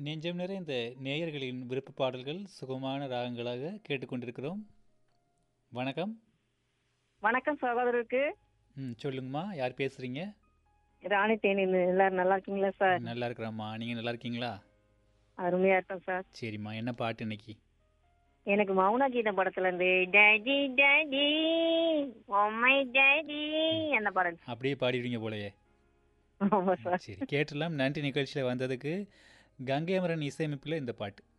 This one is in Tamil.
நெஞ்சம் நிறைந்த நேயர்களின் விருப்ப பாடல்கள் சுகமான ராகங்களாக கேட்டுக்கொண்டிருக்கிறோம் வணக்கம் வணக்கம் சகோதரருக்கு ம் சொல்லுங்கம்மா யார் பேசுறீங்க ராணி தேனி எல்லாரும் நல்லா இருக்கீங்களா சார் நல்லா இருக்கிறாம்மா நீங்கள் நல்லா இருக்கீங்களா அருமையா இருக்கோம் சார் சரிம்மா என்ன பாட்டு இன்னைக்கு எனக்கு மௌன கீதம் படத்துல இருந்து டேடி டேடி ஒம்மை டேடி அந்த பாடல் அப்படியே பாடிடுவீங்க போலயே ஆமா சார் சரி கேட்டுடலாம் நன்றி நிகழ்ச்சியில் வந்ததுக்கு கங்கை அமரன் இசையமைப்பில் இந்த பாட்டு